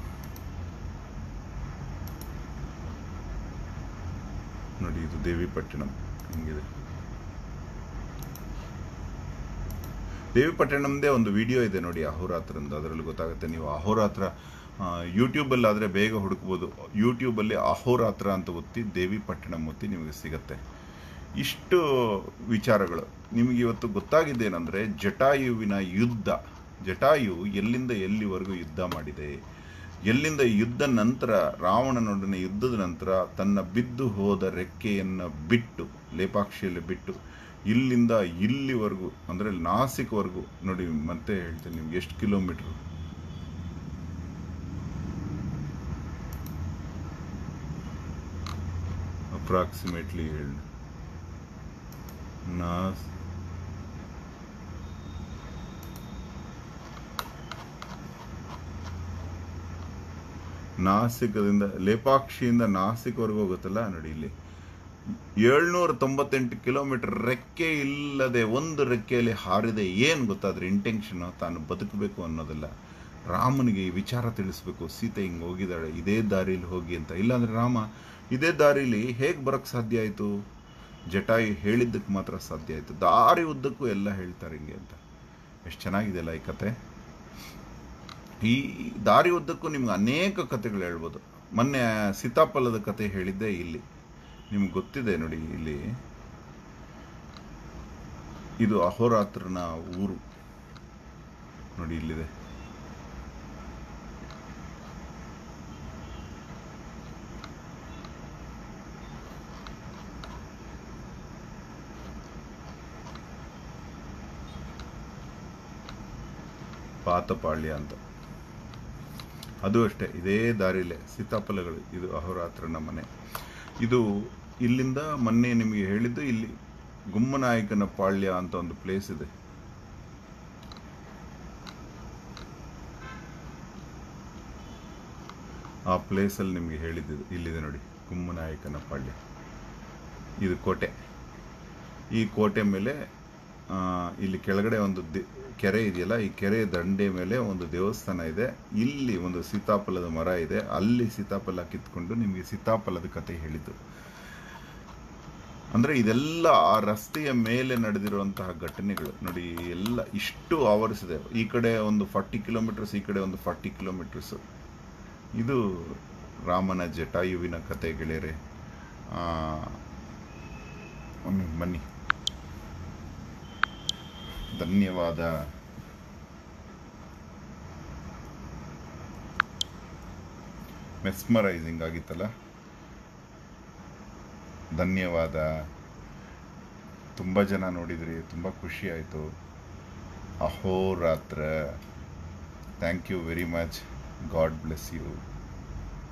ನೋಡಿ ಇದು ದೇವಿ ಪಟ್ಟಣಂ ಹಿಂಗಿದೆ ದೇವಿ ಪಟ್ಟಣಂದೇ ಒಂದು ವಿಡಿಯೋ ಇದೆ ನೋಡಿ ಅಹೋರಾತ್ರಂದು ಅದರಲ್ಲಿ ಗೊತ್ತಾಗುತ್ತೆ ನೀವು ಅಹೋರಾತ್ರ ಯೂಟ್ಯೂಬಲ್ಲಿ ಆದರೆ ಬೇಗ ಹುಡುಕ್ಬೋದು ಯೂಟ್ಯೂಬಲ್ಲಿ ಅಹೋರಾತ್ರ ಅಂತ ಒತ್ತಿ ದೇವಿ ಪಟ್ಟಣಂ ಒತ್ತಿ ನಿಮಗೆ ಸಿಗತ್ತೆ ಇಷ್ಟು ವಿಚಾರಗಳು ನಿಮಗೆ ಇವತ್ತು ಗೊತ್ತಾಗಿದ್ದೇನೆಂದರೆ ಜಟಾಯುವಿನ ಯುದ್ಧ ಜಟಾಯು ಎಲ್ಲಿಂದ ಎಲ್ಲಿವರೆಗೂ ಯುದ್ಧ ಮಾಡಿದೆ ಎಲ್ಲಿಂದ ಯುದ್ಧ ನಂತರ ರಾವಣನೊಡನೆ ಯುದ್ಧದ ನಂತರ ತನ್ನ ಬಿದ್ದು ಹೋದ ರೆಕ್ಕೆಯನ್ನು ಬಿಟ್ಟು ಲೇಪಾಕ್ಷಿಯಲ್ಲಿ ಬಿಟ್ಟು ಇಲ್ಲಿಂದ ಇಲ್ಲಿವರೆಗೂ ಅಂದರೆ ನಾಸಿಕ್ವರೆಗೂ ನೋಡಿ ಮತ್ತೆ ಹೇಳ್ತೀನಿ ನಿಮ್ಗೆ ಎಷ್ಟು ಕಿಲೋಮೀಟ್ರು ಅಪ್ರಾಕ್ಸಿಮೇಟ್ಲಿ ಹೇಳಿ ನಾಸ್ ನಾಸಿಕದಿಂದ ಲೇಪಾಕ್ಷಿಯಿಂದ ನಾಸಿಕ್ವರೆಗೂ ಹೋಗುತ್ತಲ್ಲ ನೋಡಿ ಇಲ್ಲಿ ಏಳ್ನೂರ ತೊಂಬತ್ತೆಂಟು ಕಿಲೋಮೀಟರ್ ರೆಕ್ಕೆ ಇಲ್ಲದೆ ಒಂದು ರೆಕ್ಕೆಯಲ್ಲಿ ಹಾರಿದೆ ಏನು ಗೊತ್ತಾದ್ರೆ ಇಂಟೆನ್ಷನ್ ತಾನು ಬದುಕಬೇಕು ಅನ್ನೋದಲ್ಲ ರಾಮನಿಗೆ ಈ ವಿಚಾರ ತಿಳಿಸ್ಬೇಕು ಸೀತೆ ಹಿಂಗೆ ಹೋಗಿದ್ದಾಳೆ ಇದೇ ದಾರಿಲಿ ಹೋಗಿ ಅಂತ ಇಲ್ಲಾಂದ್ರೆ ರಾಮ ಇದೇ ದಾರಿಲಿ ಹೇಗೆ ಬರಕ್ ಸಾಧ್ಯ ಆಯಿತು ಜಟಾಯು ಹೇಳಿದ್ದಕ್ಕೆ ಮಾತ್ರ ಸಾಧ್ಯ ಆಯಿತು ದಾರಿ ಉದ್ದಕ್ಕೂ ಎಲ್ಲ ಹೇಳ್ತಾರೆ ಹಿಂಗೆ ಅಂತ ಎಷ್ಟು ಚೆನ್ನಾಗಿದೆ ಅಲ್ಲ ಈ ಕತೆ ಈ ದಾರಿ ಉದ್ದಕ್ಕೂ ನಿಮ್ಗೆ ಅನೇಕ ಕಥೆಗಳು ಹೇಳ್ಬೋದು ಮೊನ್ನೆ ಸೀತಾಫಲದ ಕತೆ ಹೇಳಿದ್ದೆ ಇಲ್ಲಿ ನಿಮ್ಗೆ ಗೊತ್ತಿದೆ ನೋಡಿ ಇಲ್ಲಿ ಇದು ಅಹೋರಾತ್ರನ ಊರು ನೋಡಿ ಇಲ್ಲಿದೆ ಪಾತಪಾಳ್ಯ ಅಂತ ಅದು ಅಷ್ಟೇ ಇದೇ ದಾರಿಲೇ ಸೀತಾಫಲಗಳು ಇದು ಅಹೋರಾತ್ರನ ಮನೆ ಇದು ಇಲ್ಲಿಂದ ಮೊನ್ನೆ ನಿಮಗೆ ಹೇಳಿದ್ದು ಇಲ್ಲಿ ಗುಮ್ಮನಾಯಕನ ಪಾಳ್ಯ ಅಂತ ಒಂದು ಪ್ಲೇಸ್ ಇದೆ ಆ ಪ್ಲೇಸಲ್ಲಿ ನಿಮಗೆ ಹೇಳಿದ್ದು ಇಲ್ಲಿದೆ ನೋಡಿ ಗುಮ್ಮನಾಯಕನ ಪಾಳ್ಯ ಇದು ಕೋಟೆ ಈ ಕೋಟೆ ಮೇಲೆ ಆ, ಇಲ್ಲಿ ಕೆಳಗಡೆ ಒಂದು ದೆ- ಕೆರೆ ಇದೆಯಲ್ಲ ಈ ಕೆರೆ ದಂಡೆ ಮೇಲೆ ಒಂದು ದೇವಸ್ಥಾನ ಇದೆ ಇಲ್ಲಿ ಒಂದು ಸೀತಾಫಲದ ಮರ ಇದೆ ಅಲ್ಲಿ ಸೀತಾಫಲ ಕಿತ್ಕೊಂಡು ನಿಮಗೆ ಸೀತಾಫಲದ ಕತೆ ಹೇಳಿದ್ದು ಅಂದ್ರೆ ಇದೆಲ್ಲ ಆ ರಸ್ತೆಯ ಮೇಲೆ ನಡೆದಿರುವಂತಹ ಘಟನೆಗಳು ನೋಡಿ ಎಲ್ಲ ಇಷ್ಟು ಆವರಿಸಿದೆ ಈ ಕಡೆ ಒಂದು ಫಾರ್ಟಿ ಕಿಲೋಮೀಟರ್ಸ್ ಈ ಕಡೆ ಒಂದು ಫಾರ್ಟಿ ಕಿಲೋಮೀಟರ್ಸ್ ಇದು ರಾಮನ ಜಟಾಯುವಿನ ಕತೆ ಗೆಳೆಯರೆ ಆ, ಒಮ್ಮೆ ಬನ್ನಿ ಧನ್ಯವಾದ ಮೆಸ್ಮರೈಸಿಂಗ್ ಆಗಿತ್ತಲ್ಲ ಧನ್ಯವಾದ ತುಂಬ ಜನ ನೋಡಿದ್ರಿ ತುಂಬ ಖುಷಿ ಆಯಿತು ಅಹೋರಾತ್ರ thank you very much God bless you